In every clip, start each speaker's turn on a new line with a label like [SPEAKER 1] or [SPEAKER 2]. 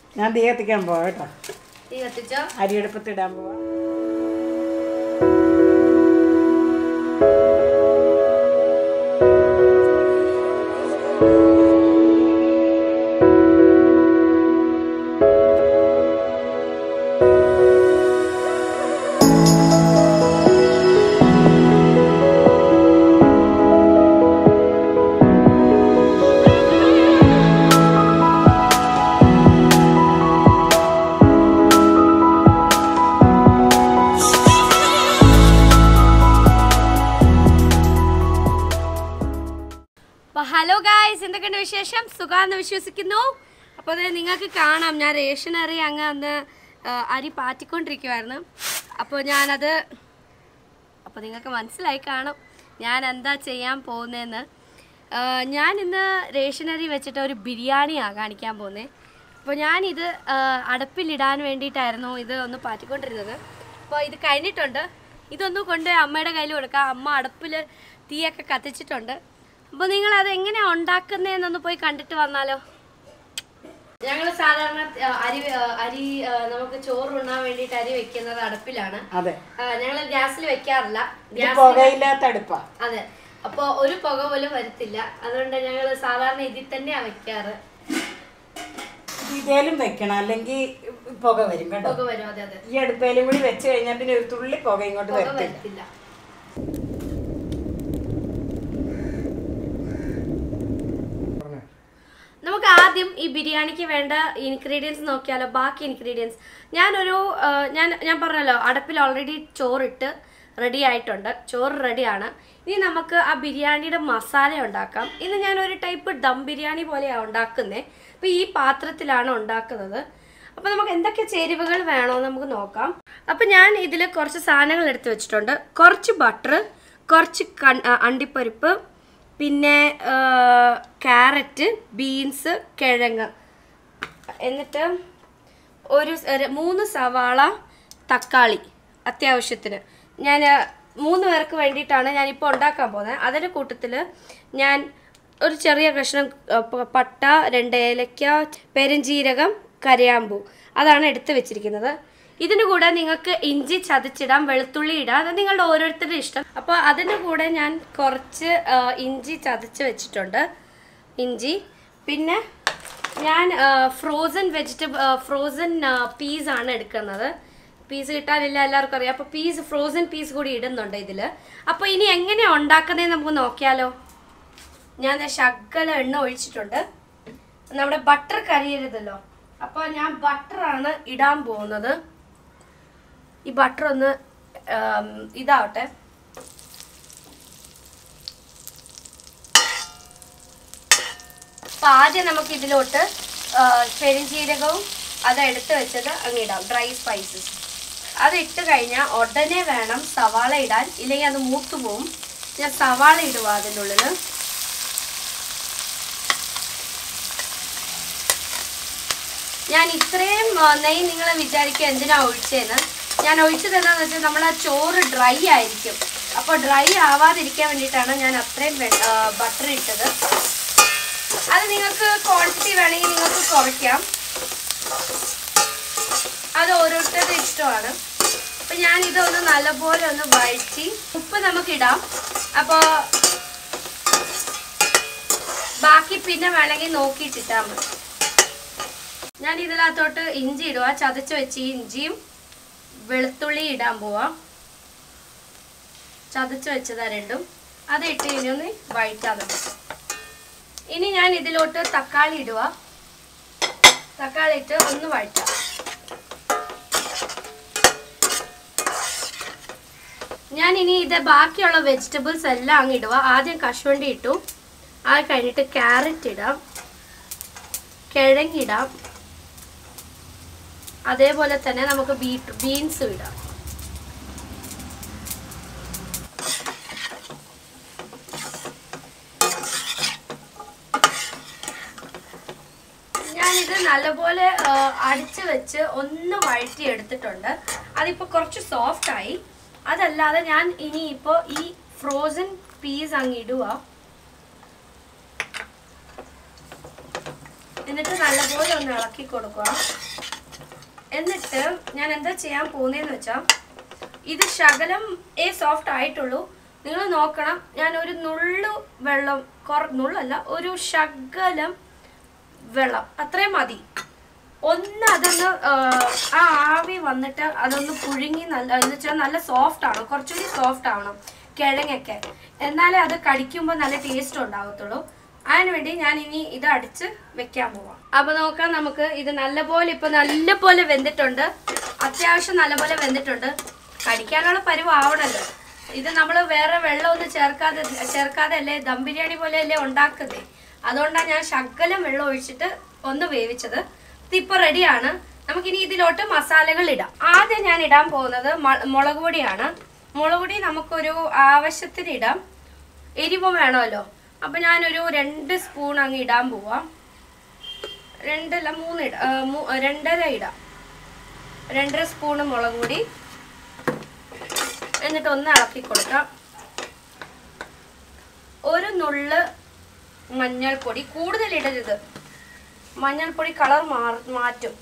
[SPEAKER 1] ഞാൻ തീ കത്തിക്കാൻ പോവാം കേട്ടോ
[SPEAKER 2] തീ കത്തിച്ചോ
[SPEAKER 1] അരിയെടുപ്പത്തിടാൻ പോവാം
[SPEAKER 2] അപ്പൊ ഹലോ ഗായ്സ് എന്തൊക്കെയുണ്ട് വിശേഷം സുഖാന്ന് വിശ്വസിക്കുന്നു അപ്പോൾ അതെ നിങ്ങൾക്ക് കാണാം ഞാൻ റേഷനറി അങ്ങ് അന്ന് ആ, അരി പാറ്റിക്കൊണ്ടിരിക്കുമായിരുന്നു അപ്പോൾ ഞാനത് അപ്പോൾ നിങ്ങൾക്ക് മനസ്സിലായി കാണും ഞാൻ എന്താ ചെയ്യാൻ പോകുന്നതെന്ന് ആ, ഞാൻ ഇന്ന് റേഷനറി വെച്ചിട്ട് ഒരു ബിരിയാണിയാണ് കാണിക്കാൻ പോകുന്നത് അപ്പോൾ ഞാനിത് ആ, അടപ്പിലിടാൻ വേണ്ടിയിട്ടായിരുന്നു ഇത് ഒന്ന് പാറ്റിക്കൊണ്ടിരുന്നത് അപ്പോൾ ഇത് കഴിഞ്ഞിട്ടുണ്ട് ഇതൊന്ന് കൊണ്ട് അമ്മയുടെ കയ്യിൽ കൊടുക്കാം അമ്മ അടുപ്പിൽ തീയൊക്കെ കത്തിച്ചിട്ടുണ്ട് അപ്പോൾ നിങ്ങൾ അത് എങ്ങനെയാണ് ഉണ്ടാക്കുന്നതെന്നൊന്ന് പോയി കണ്ടിട്ട് വന്നാലോ ഞങ്ങൾ സാധാരണ ആ, അരി ആ, അരി ആ, നമുക്ക് ചോറ് ഉണ്ണാൻ വേണ്ടിയിട്ട് അരി വെക്കുന്നത് അടുപ്പിലാണ്
[SPEAKER 1] അതെ
[SPEAKER 2] ഞങ്ങൾ ഗ്യാസിൽ വെക്കാറില്ല
[SPEAKER 1] ഇത്
[SPEAKER 2] ഗ്യാസ്
[SPEAKER 1] പുകയില്ലാത്ത അടുപ്പാ
[SPEAKER 2] അതെ അപ്പൊ ഒരു പുക പോലും വരത്തില്ല അതുകൊണ്ട് ഞങ്ങൾ സാധാരണ ഇതിൽ തന്നെയാ വെക്കാറ്
[SPEAKER 1] ഇതേലും വെക്കണം അല്ലെങ്കിൽ പുക വരും കേട്ടോ
[SPEAKER 2] പുക വരും അതെ അതെ
[SPEAKER 1] ഈ അടുപ്പേലും കൂടി വെച്ച് കഴിഞ്ഞാൽ പിന്നെ ഒരു തുള്ളി പുക ഇങ്ങോട്ട്
[SPEAKER 2] പുക
[SPEAKER 1] വരത്തില്ല
[SPEAKER 2] വരത്തില്ല നമുക്ക് ആദ്യം ഈ ബിരിയാണിക്ക് വേണ്ട ഇൻഗ്രീഡിയൻസ് നോക്കിയാലോ ബാക്കി ഇൻഗ്രീഡിയൻസ് ഞാനൊരു ആ, ഞാൻ ഞാൻ പറഞ്ഞല്ലോ അടുപ്പിൽ ഓൾറെഡി ചോറിട്ട് റെഡി ആയിട്ടുണ്ട് ചോറ് റെഡിയാണ് ഇനി നമുക്ക് ആ ബിരിയാണിയുടെ മസാല ഉണ്ടാക്കാം ഇന്ന് ഞാൻ ഒരു ടൈപ്പ് ദം ബിരിയാണി പോലെയാണ് ഉണ്ടാക്കുന്നത് അപ്പോൾ ഈ പാത്രത്തിലാണ് ഉണ്ടാക്കുന്നത് അപ്പോൾ നമുക്ക് എന്തൊക്കെ ചേരുവകൾ വേണമെന്ന് നമുക്ക് നോക്കാം അപ്പോൾ ഞാൻ ഇതിൽ കുറച്ച് സാധനങ്ങൾ എടുത്ത് വെച്ചിട്ടുണ്ട് കുറച്ച് ബട്ടർ കുറച്ച് കൺ- ആ, അണ്ടിപ്പരിപ്പ് പിന്നെ ക്യാരറ്റ് ബീൻസ് കിഴങ്ങ് എന്നിട്ട് ഒരു സ- ഒരു മൂന്ന് സവാള തക്കാളി അത്യാവശ്യത്തിന് ഞാൻ ആ, മൂന്ന് പേർക്ക് വേണ്ടിയിട്ടാണ് ഞാനിപ്പോൾ ഉണ്ടാക്കാൻ പോകുന്നത് അതിൻ്റെ കൂട്ടത്തിൽ ഞാൻ ഒരു ചെറിയ കഷ്ണം ആ, പ- പട്ട രണ്ട് ഏലക്ക പെരുംജീരകം കരയാമ്പൂ അതാണ് എടുത്ത് വെച്ചിരിക്കുന്നത് ഇതിന് കൂടെ നിങ്ങൾക്ക് ഇഞ്ചി ചതച്ചിടാം വെളുത്തുള്ളി ഇടാം അത് നിങ്ങളുടെ ഓരോരുത്തരുടെ ഇഷ്ടം അപ്പോൾ അതിൻ്റെ കൂടെ ഞാൻ കുറച്ച് ആ, ഇഞ്ചി ചതച്ച് വെച്ചിട്ടുണ്ട് ഇഞ്ചി പിന്നെ ഞാൻ ഫ്രോസൺ വെജിറ്റബിൾ ഫ്രോസൺ പീസ് ആണ് എടുക്കുന്നത് പീസ് കിട്ടാനില്ല എല്ലാവർക്കും അറിയാം അപ്പോൾ പീസ് ഫ്രോസൺ പീസ് കൂടി ഇടുന്നുണ്ട് ഇതിൽ അപ്പോൾ ഇനി എങ്ങനെയാണ് ഉണ്ടാക്കുന്നതെന്ന് നമുക്ക് നോക്കിയാലോ ഞാൻ ദേ ശകലം എണ്ണ ഒഴിച്ചിട്ടുണ്ട് നമ്മുടെ ബട്ടർ കരിയരുതല്ലോ അപ്പോൾ ഞാൻ ബട്ടറാണ് ഇടാൻ പോകുന്നത് ഈ ബട്ടർ ഒന്ന് ആം, ഇതാവട്ടെ അപ്പൊ ആദ്യം നമുക്ക് ഇതിലോട്ട് ആ, പെരുംജീരകവും അത് എടുത്ത് വെച്ചത് അങ്ങ് ഇടാം ഡ്രൈ സ്പൈസസ് അത് ഇട്ട് കഴിഞ്ഞാൽ ഉടനെ വേണം സവാള ഇടാൻ ഇല്ലെങ്കിൽ അത് മൂത്തു പോവും ഞാൻ സവാള ഇടുക അതിൻ്റെ ഉള്ളിൽ ഞാൻ ഇത്രയും ആ, നെയ്യ് നിങ്ങൾ വിചാരിക്കുക എന്തിനാ ഒഴിച്ചതെന്ന് ഞാൻ ഒഴിച്ചത് എന്താണെന്ന് വെച്ചാൽ നമ്മൾ ആ ചോറ് ഡ്രൈ ആയിരിക്കും അപ്പോൾ ഡ്രൈ ആവാതിരിക്കാൻ വേണ്ടിയിട്ടാണ് ഞാൻ അത്രയും ബട്ടർ ഇട്ടത് അത് നിങ്ങൾക്ക് ക്വാണ്ടിറ്റി വേണമെങ്കിൽ നിങ്ങൾക്ക് കുറയ്ക്കാം അത് ഓരോരുത്തരുടെ ഇഷ്ടമാണ് അപ്പം ഞാൻ ഇതൊന്ന് നല്ലപോലെ ഒന്ന് വഴറ്റി ഉപ്പ് നമുക്കിടാം അപ്പോൾ ബാക്കി പിന്നെ വേണമെങ്കിൽ നോക്കിയിട്ടിട്ടാൽ മതി ഞാൻ ഇതിനകത്തോട്ട് ഇഞ്ചി ഇടുക ചതച്ച് വെച്ച് ഈ ഇഞ്ചിയും വെളുത്തുള്ളി ഇടാൻ പോവാം ചതച്ച് വെച്ചതാ രണ്ടും അത് ഇട്ട് ഇനി ഒന്ന് വഴറ്റാൻ നമുക്ക് ഇനി ഞാൻ ഇതിലോട്ട് തക്കാളി ഇടുക തക്കാളി ഇട്ട് ഒന്ന് വഴറ്റാം ഞാൻ ഇനി ഇത് ബാക്കിയുള്ള വെജിറ്റബിൾസ് എല്ലാം അങ്ങ് ഇടുക ആദ്യം കശുവണ്ടി ഇട്ടു അത് കഴിഞ്ഞിട്ട് ക്യാരറ്റ് ഇടാം കിഴങ്ങിടാം അതേപോലെ തന്നെ നമുക്ക് ബീറ്റ് ബീൻസും ഇടാം ഞാനിത് നല്ലപോലെ ആ, അടിച്ച് വെച്ച് ഒന്ന് വഴറ്റി എടുത്തിട്ടുണ്ട് അതിപ്പോൾ കുറച്ച് സോഫ്റ്റ് ആയി അതല്ലാതെ ഞാൻ ഇനി ഇപ്പോൾ ഈ ഫ്രോസൺ പീസ് അങ്ങ് ഇടുക എന്നിട്ട് നല്ലപോലെ ഒന്ന് ഇളക്കി കൊടുക്കുക എന്നിട്ട് ഞാൻ എന്താ ചെയ്യാൻ പോകുന്നതെന്ന് വെച്ചാൽ ഇത് ശകലം ഏ സോഫ്റ്റ് ആയിട്ടുള്ളൂ നിങ്ങൾ നോക്കണം ഞാൻ ഒരു നുള്ളു വെള്ളം കുറ നുള്ളല്ല ഒരു ശകലം വെള്ളം അത്രയും മതി ഒന്ന് അതൊന്ന് ആ, ആ ആവി വന്നിട്ട് അതൊന്ന് പുഴുങ്ങി നല്ല എന്ന് വെച്ചാൽ നല്ല സോഫ്റ്റ് ആവണം കുറച്ചുകൂടി സോഫ്റ്റ് ആവണം കിഴങ്ങൊക്കെ എന്നാലേ അത് കടിക്കുമ്പോൾ നല്ല ടേസ്റ്റ് ഉണ്ടാവത്തുള്ളൂ അതിന് വേണ്ടി ഞാൻ ഇനി ഇത് അടിച്ച് വെക്കാൻ പോവാം അപ്പൊ നോക്കാം നമുക്ക് ഇത് നല്ലപോലെ ഇപ്പൊ നല്ലപോലെ വെന്തിട്ടുണ്ട് അത്യാവശ്യം നല്ലപോലെ വെന്തിട്ടുണ്ട് കടിക്കാനുള്ള പരുവ് ആവണല്ലോ ഇത് നമ്മൾ വേറെ വെള്ളമൊന്നും ചേർക്കാതെ ചേർക്കാതെ അല്ലേ ദം ബിരിയാണി പോലെ അല്ലേ ഉണ്ടാക്കുന്നേ അതുകൊണ്ടാണ് ഞാൻ ശകലം വെള്ളം ഒഴിച്ചിട്ട് ഒന്ന് വേവിച്ചത് ഇതിപ്പോ റെഡിയാണ് നമുക്കിനി ഇതിലോട്ട് മസാലകൾ ഇടാം ആദ്യം ഞാൻ ഇടാൻ പോകുന്നത് മ- മുളക് പൊടിയാണ് മുളക് പൊടി നമുക്കൊരു ആവശ്യത്തിന് ഇടാം എരിവ് വേണമല്ലോ അപ്പൊ ഞാനൊരു രണ്ട് സ്പൂൺ അങ്ങ് ഇടാൻ പോവാം രണ്ടല്ല മൂന്ന് ഇട ആ, മൂ- രണ്ടര ഇടാം രണ്ടര സ്പൂണ് മുളക് പൊടി എന്നിട്ട് ഒന്ന് ഇളക്കി കൊടുക്കാം ഒരു നുള്ള് മഞ്ഞൾപ്പൊടി കൂടുതൽ ഇടരുത് മഞ്ഞൾപ്പൊടി കളർ മാറ്റും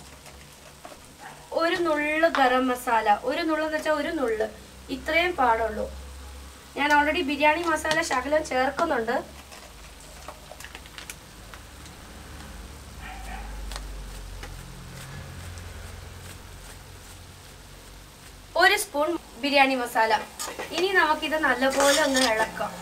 [SPEAKER 2] ഒരു നുള്ള് ഗരം മസാല ഒരു നുള്ള് എന്ന് വെച്ചാൽ ഒരു നുള്ള് ഇത്രയും പാടുള്ളൂ ഞാൻ ഓൾറെഡി ബിരിയാണി മസാല ശകലം ചേർക്കുന്നുണ്ട് ഒരു സ്പൂൺ ബിരിയാണി മസാല ഇനി നമുക്കിത് നല്ലപോലെ ഒന്ന് ഇളക്കാം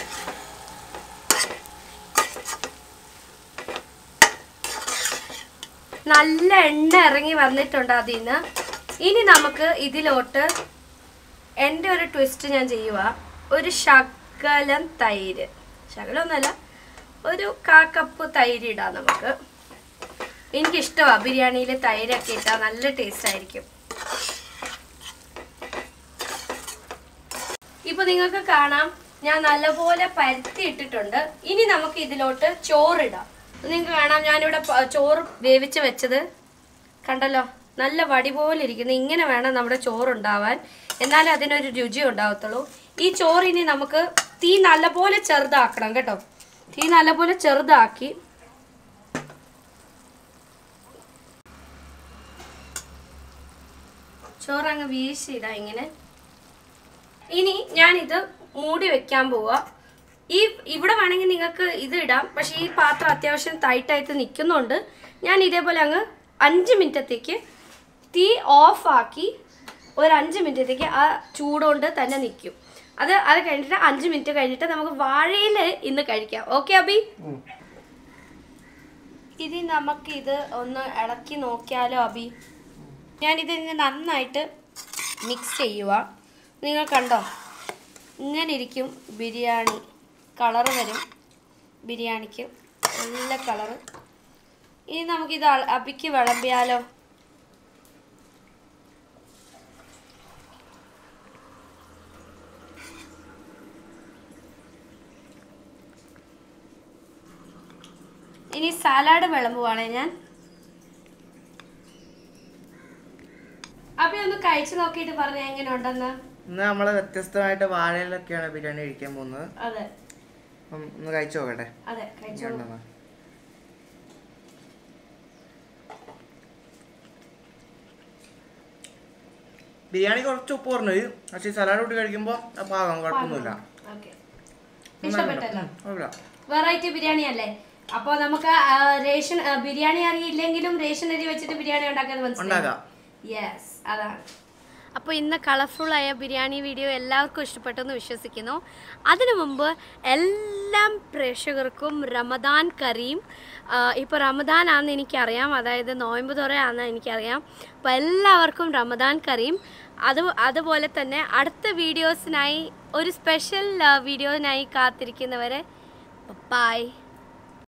[SPEAKER 2] നല്ല എണ്ണ ഇറങ്ങി വന്നിട്ടുണ്ട് അതിൽ നിന്ന് ഇനി നമുക്ക് ഇതിലോട്ട് എൻ്റെ ഒരു ട്വിസ്റ്റ് ഞാൻ ചെയ്യുക ഒരു ശകലം തൈര് ശകലമൊന്നുമല്ല ഒരു കാ കപ്പ് തൈര് ഇടാം നമുക്ക് എനിക്കിഷ്ടമാണ് ബിരിയാണിയിൽ തൈരൊക്കെ ഇട്ടാൽ നല്ല ടേസ്റ്റ് ആയിരിക്കും ഇപ്പൊ നിങ്ങൾക്ക് കാണാം ഞാൻ നല്ലപോലെ പരത്തി ഇട്ടിട്ടുണ്ട് ഇനി നമുക്ക് ഇതിലോട്ട് ചോറിടാം നിങ്ങൾക്ക് കാണാം ഞാനിവിടെ പ- ചോറ് വേവിച്ച് വെച്ചത് കണ്ടല്ലോ നല്ല വടി പോലെ ഇരിക്കുന്നു ഇങ്ങനെ വേണം നമ്മുടെ ചോറുണ്ടാവാൻ എന്നാലേ അതിനൊരു രുചി ഉണ്ടാവത്തുള്ളൂ ഈ ചോറ് ഇനി നമുക്ക് തീ നല്ലപോലെ ചെറുതാക്കണം കേട്ടോ തീ നല്ലപോലെ ചെറുതാക്കി ചോറ് അങ്ങ് വീശിയിടാം ഇങ്ങനെ ഇനി ഞാനിത് മൂടി വെക്കാൻ പോവാ ഈ ഇവിടെ വേണമെങ്കിൽ നിങ്ങൾക്ക് ഇത് ഇടാം പക്ഷേ ഈ പാത്രം അത്യാവശ്യം ടൈറ്റായിട്ട് നിൽക്കുന്നുണ്ട് ഞാൻ ഇതേപോലെ അങ്ങ് അഞ്ച് മിനിറ്റത്തേക്ക് തീ ഓഫ് ആക്കി ഒരു അഞ്ച് മിനിറ്റത്തേക്ക് ആ ചൂടുകൊണ്ട് തന്നെ നിൽക്കും അത് അത് കഴിഞ്ഞിട്ട് അഞ്ച് മിനിറ്റ് കഴിഞ്ഞിട്ട് നമുക്ക് വാഴയിൽ ഇന്ന് കഴിക്കാം ഓക്കെ അബി ഇനി നമുക്കിത് ഒന്ന് ഇളക്കി നോക്കിയാലോ അബി ഞാനിത് ഇനി നന്നായിട്ട് മിക്സ് ചെയ്യുക നിങ്ങൾ കണ്ടോ ഇങ്ങനെ ഇരിക്കും ബിരിയാണി കളറ് വരും ബിരിയാണിക്ക് നല്ല കളറ് ഇനി നമുക്കിത് അ- അബിക്ക് വിളമ്പിയാലോ ഇനി സാലാഡ് വിളമ്പുവാണേ ഞാൻ അബി ഒന്ന് കഴിച്ചു നോക്കിയിട്ട് പറഞ്ഞ എങ്ങനെ ഉണ്ടെന്ന്
[SPEAKER 3] ഇന്ന് നമ്മൾ വ്യത്യസ്തമായിട്ട് വാഴയിലൊക്കെയാണ് ബിരിയാണി കഴിക്കാൻ പോകുന്നത്
[SPEAKER 2] അതെ
[SPEAKER 3] അപ്പം ഒന്ന് കഴിച്ചു നോക്കട്ടെ
[SPEAKER 2] അതെ കഴിച്ചോളൂ
[SPEAKER 3] ഉണ്ടെന്ന്. ബിരിയാണി കുറച്ച് ഉപ്പ് കുറഞ്ഞു പോയി. പക്ഷേ ഈ സലാഡ് കൂട്ടി കഴിക്കുമ്പോൾ പാകം കുഴപ്പമൊന്നുമില്ല
[SPEAKER 2] ഓക്കെ ഇഷ്ടപ്പെട്ടല്ലോ
[SPEAKER 3] കുഴപ്പമില്ല
[SPEAKER 2] വെറൈറ്റി ബിരിയാണി അല്ലേ അപ്പോൾ നമുക്ക് ആ, റേഷൻ ആ, ബിരിയാണി അറിയില്ലെങ്കിലും റേഷൻ അരി വെച്ചിട്ട് ബിരിയാണി ഉണ്ടാക്കാൻ
[SPEAKER 3] ഉണ്ടാക്കാം
[SPEAKER 2] യെസ് അതാണ് അപ്പോൾ ഇന്ന് കളർഫുൾ ആയ ബിരിയാണി വീഡിയോ എല്ലാവർക്കും ഇഷ്ടപ്പെട്ടെന്ന് വിശ്വസിക്കുന്നു അതിനു മുമ്പ് എല്ലാം പ്രേക്ഷകർക്കും റമദാൻ കരീം ഇപ്പോൾ റമദാൻ ആണെന്ന് എനിക്കറിയാം അതായത് നോയമ്പ് തുറയാണെന്ന് എനിക്കറിയാം അപ്പോൾ എല്ലാവർക്കും റമദാൻ കരീം അത് അതുപോലെ തന്നെ അടുത്ത വീഡിയോസിനായി ഒരു സ്പെഷ്യൽ വീഡിയോനായി കാത്തിരിക്കുന്നവരെ ബൈ